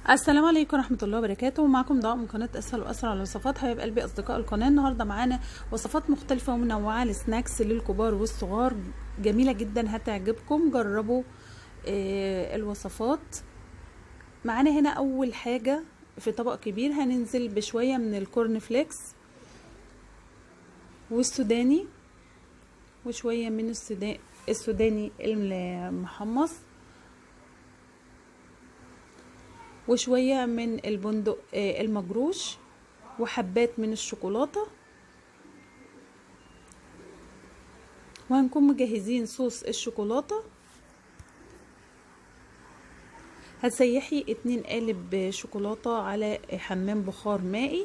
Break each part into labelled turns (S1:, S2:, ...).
S1: السلام عليكم ورحمة الله وبركاته معكم ضاء من قناة أسهل وأسرع الوصفات حبايب قلبي أصدقاء القناة النهاردة معانا وصفات مختلفة ومنوعة لسناكس للكبار والصغار جميلة جدا هتعجبكم جربوا آه الوصفات معانا هنا أول حاجة في طبق كبير هننزل بشوية من الكورن فليكس والسوداني وشوية من السوداني المحمص وشوية من البندق المجروش وحبات من الشوكولاتة وهنكون مجهزين صوص الشوكولاتة هتسيحي اتنين قالب شوكولاتة على حمام بخار مائي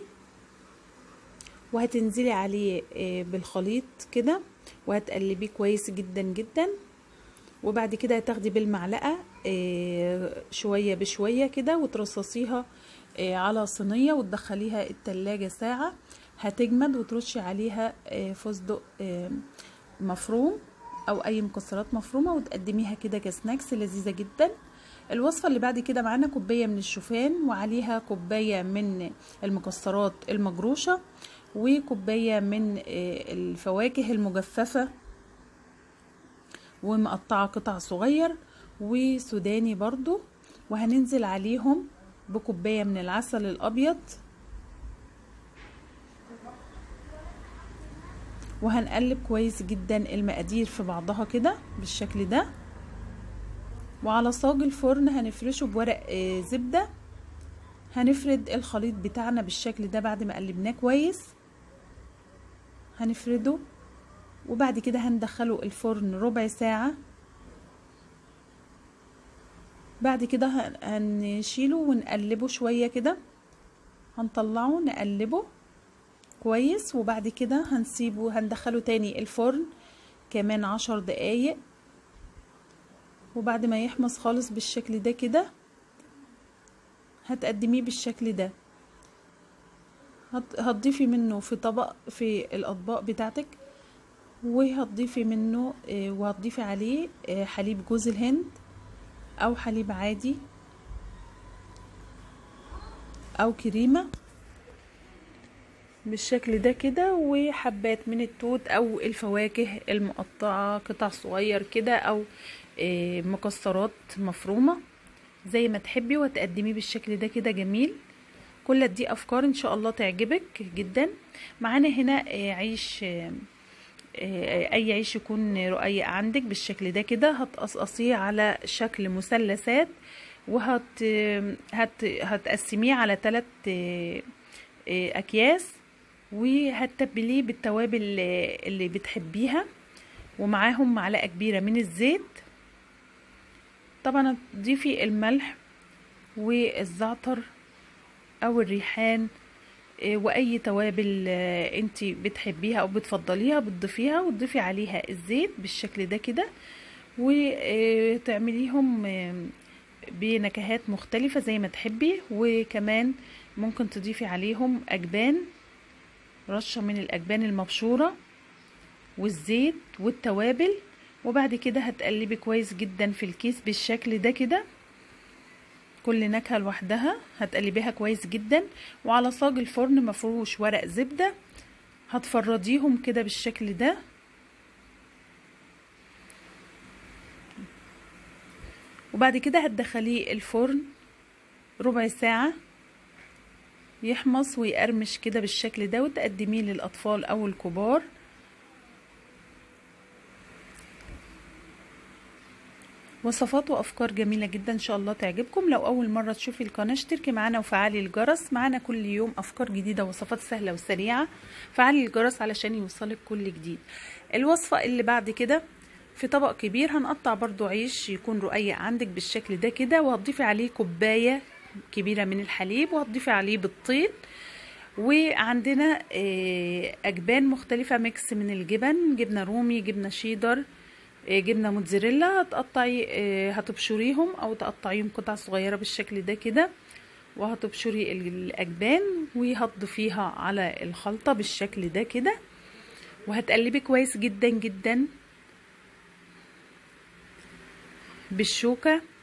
S1: وهتنزلي عليه بالخليط كده وهتقلبيه كويس جدا جدا وبعد كده هتاخدي بالمعلقه شويه بشويه كده وترصصيها على صينيه وتدخليها التلاجة ساعه هتجمد وترشي عليها فستق مفروم او اي مكسرات مفرومه وتقدميها كده كسناكس لذيذه جدا الوصفه اللي بعد كده معانا كوبايه من الشوفان وعليها كوبايه من المكسرات المجروشه وكوبايه من الفواكه المجففه ومقطعه قطع صغير وسوداني برضو وهننزل عليهم بكوبايه من العسل الابيض وهنقلب كويس جدا المقادير في بعضها كده بالشكل ده وعلى صاج الفرن هنفرشه بورق زبده هنفرد الخليط بتاعنا بالشكل ده بعد ما قلبناه كويس هنفرده وبعد كده هندخله الفرن ربع ساعة بعد كده هنشيله ونقلبه شوية كده هنطلعه نقلبه كويس وبعد كده هنسيبه هندخله تاني الفرن كمان عشر دقايق وبعد ما يحمص خالص بالشكل ده كده هتقدميه بالشكل ده هتضيفي منه في طبق في الاطباق بتاعتك وهتضيفي منه وهتضيفي عليه حليب جوز الهند او حليب عادي او كريمه بالشكل ده كده وحبات من التوت او الفواكه المقطعه قطع صغير كده او مكسرات مفرومه زي ما تحبي وتقدميه بالشكل ده كده جميل كل دي افكار ان شاء الله تعجبك جدا معانا هنا عيش اي عيش يكون رقيق عندك بالشكل ده كده هتقصقصيه على شكل مثلثات وهت هت هتقسميه على ثلاث اكياس وهتتبليه بالتوابل اللي بتحبيها ومعاهم معلقه كبيره من الزيت طبعا هتضيفي الملح والزعتر او الريحان واي توابل انت بتحبيها او بتفضليها بتضيفيها وتضيفي عليها الزيت بالشكل ده كده وتعمليهم بنكهات مختلفة زي ما تحبي وكمان ممكن تضيفي عليهم اجبان رشة من الاجبان المبشورة والزيت والتوابل وبعد كده هتقلبي كويس جدا في الكيس بالشكل ده كده كل نكهه لوحدها هتقلبيها كويس جدا وعلى صاج الفرن مفروش ورق زبده هتفرديهم كده بالشكل ده وبعد كده هتدخليه الفرن ربع ساعه يحمص ويقرمش كده بالشكل ده وتقدميه للاطفال او الكبار وصفات وافكار جميله جدا ان شاء الله تعجبكم لو اول مره تشوفي القناه اشتركي معانا وفعلي الجرس معانا كل يوم افكار جديده وصفات سهله وسريعه فعلي الجرس علشان يوصلك كل جديد الوصفه اللي بعد كده في طبق كبير هنقطع برضو عيش يكون رقيق عندك بالشكل ده كده وهتضيفي عليه كوبايه كبيره من الحليب وهتضيفي عليه بيضتين وعندنا اجبان مختلفه ميكس من الجبن جبنه رومي جبنه شيدر جبنه موتزاريلا هتقطعي هتبشريهم او تقطعيهم قطع صغيره بالشكل ده كده وهتبشري الاجبان وهتضيفيها على الخلطه بالشكل ده كده وهتقلبي كويس جدا جدا بالشوكه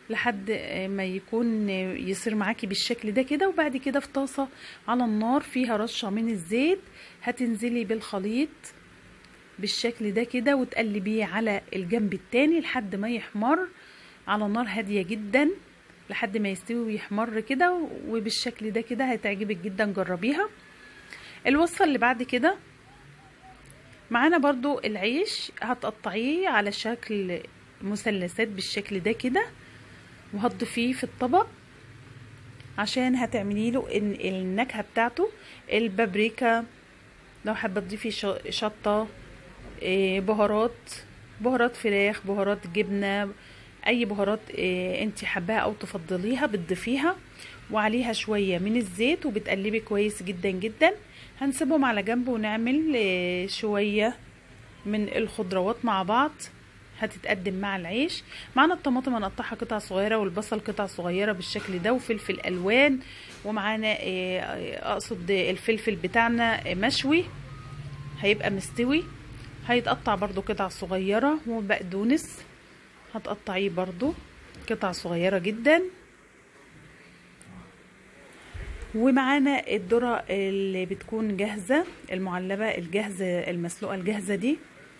S1: لحد ما يكون يصير معاكي بالشكل ده كده وبعد كده في طاسة على النار فيها رشة من الزيت هتنزلي بالخليط بالشكل ده كده وتقلبيه على الجنب التاني لحد ما يحمر على نار هادية جدا لحد ما يستوي ويحمر كده وبالشكل ده كده هتعجبك جدا جربيها الوصفة اللي بعد كده معانا برضو العيش هتقطعيه على شكل مثلثات بالشكل ده كده وهتضيفيه في الطبق عشان هتعملي له النكهه بتاعته البابريكا لو حابه تضيفي شطه بهارات بهارات فراخ بهارات جبنه اي بهارات انت حباها او تفضليها بتضيفيها وعليها شويه من الزيت وبتقلبي كويس جدا جدا هنسيبهم على جنب ونعمل شويه من الخضروات مع بعض هتتقدم مع العيش معانا الطماطم هنقطعها قطع صغيره والبصل قطع صغيره بالشكل ده وفلفل الوان ومعانا اقصد الفلفل بتاعنا مشوي هيبقى مستوي هيتقطع برضو قطع صغيره وبقدونس هتقطعيه برضو قطع صغيره جدا ومعانا الذره اللي بتكون جاهزه المعلبه الجاهزه المسلوقه الجاهزه دي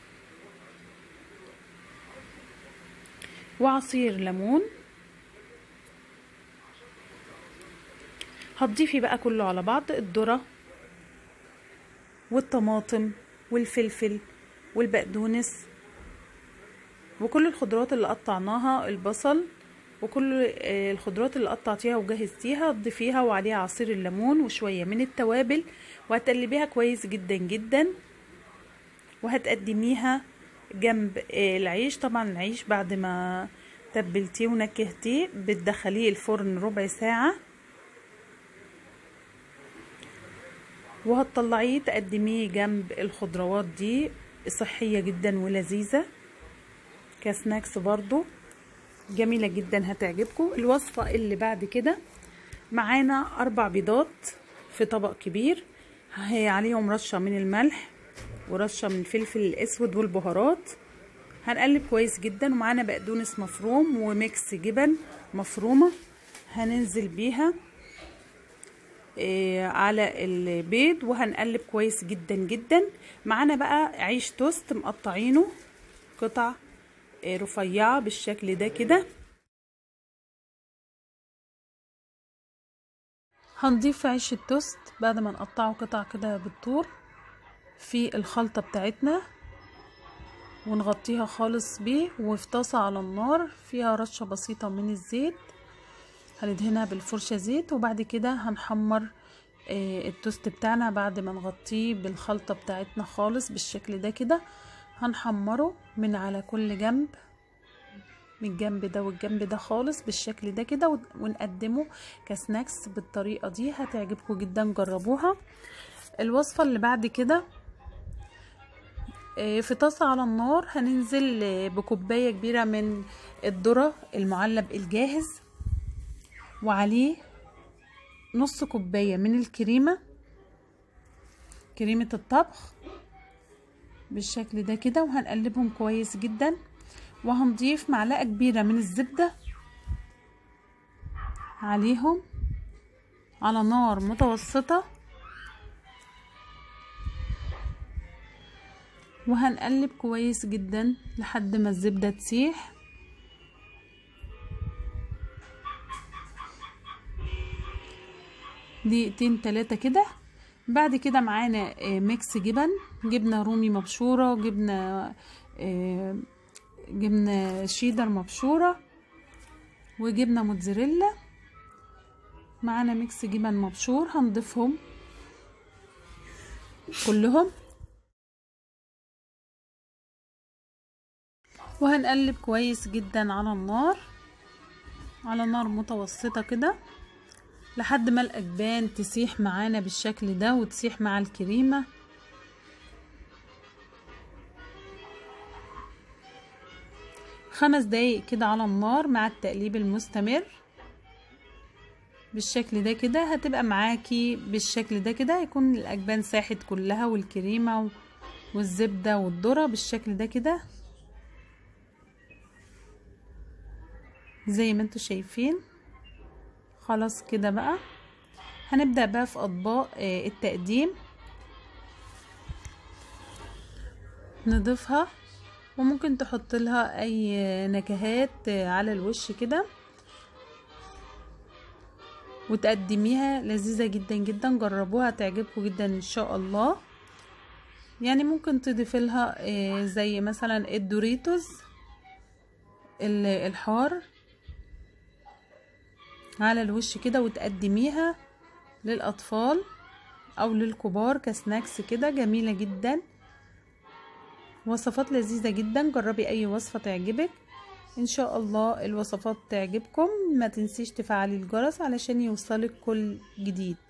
S1: وعصير ليمون هتضيفي بقى كله على بعض الذرة والطماطم والفلفل والبقدونس وكل الخضروات اللي قطعناها البصل وكل الخضروات اللي قطعتيها وجهزتيها تضيفيها وعليها عصير الليمون وشوية من التوابل وهتقلبيها كويس جدا جدا وهتقدميها جنب العيش طبعا العيش بعد ما تبلتيه ونكهتيه بتدخليه الفرن ربع ساعة وهتطلعيه تقدميه جنب الخضروات دي صحية جدا ولذيذة كسناكس برضو جميلة جدا هتعجبكم الوصفة اللي بعد كده معانا أربع بيضات في طبق كبير هي عليهم رشة من الملح ورشه من الفلفل الاسود والبهارات هنقلب كويس جدا ومعانا بقدونس مفروم وميكس جبن مفرومه هننزل بيها إيه على البيض وهنقلب كويس جدا جدا معانا بقى عيش توست مقطعينه قطع إيه رفيعه بالشكل ده كده هنضيف عيش التوست بعد ما نقطعه قطع كده بالطول في الخلطة بتاعتنا ونغطيها خالص بيه وفي طاسة على النار فيها رشة بسيطة من الزيت هندهنها بالفرشة زيت وبعد كده هنحمر التوست بتاعنا بعد ما نغطيه بالخلطة بتاعتنا خالص بالشكل ده كده هنحمره من على كل جنب من الجنب ده والجنب ده خالص بالشكل ده كده ونقدمه كسناكس بالطريقة دي هتعجبكم جدا جربوها الوصفة اللي بعد كده في طاسة على النار هننزل بكوباية كبيرة من الذرة المعلب الجاهز وعليه نص كوباية من الكريمة كريمة الطبخ بالشكل ده كده وهنقلبهم كويس جدا وهنضيف معلقة كبيرة من الزبدة عليهم على نار متوسطة وهنقلب كويس جدا لحد ما الزبدة تسيح دقيقتين تلاتة كده بعد كده معانا ميكس جبن جبنة رومي مبشورة جبنة جبنة شيدر مبشورة وجبنة موتزاريلا معانا ميكس جبن مبشور هنضيفهم كلهم وهنقلب كويس جدا على النار على نار متوسطة كده لحد ما الأجبان تسيح معانا بالشكل ده وتسيح مع الكريمة خمس دقايق كده على النار مع التقليب المستمر بالشكل ده كده هتبقى معاكي بالشكل ده كده يكون الأجبان ساحت كلها والكريمة والزبدة والذرة بالشكل ده كده زي ما انتوا شايفين خلاص كده بقى هنبدأ بقى في أطباق التقديم نضيفها وممكن تحط لها أي نكهات على الوش كده وتقدميها لذيذة جدا جدا جربوها تعجبكم جدا ان شاء الله يعني ممكن تضيف لها زي مثلا الدوريتوز الحار على الوش كده وتقدميها للاطفال او للكبار كسناكس كده جميلة جدا وصفات لذيذة جدا جربي اي وصفة تعجبك ان شاء الله الوصفات تعجبكم ما تنسيش تفعلي الجرس علشان يوصلك كل جديد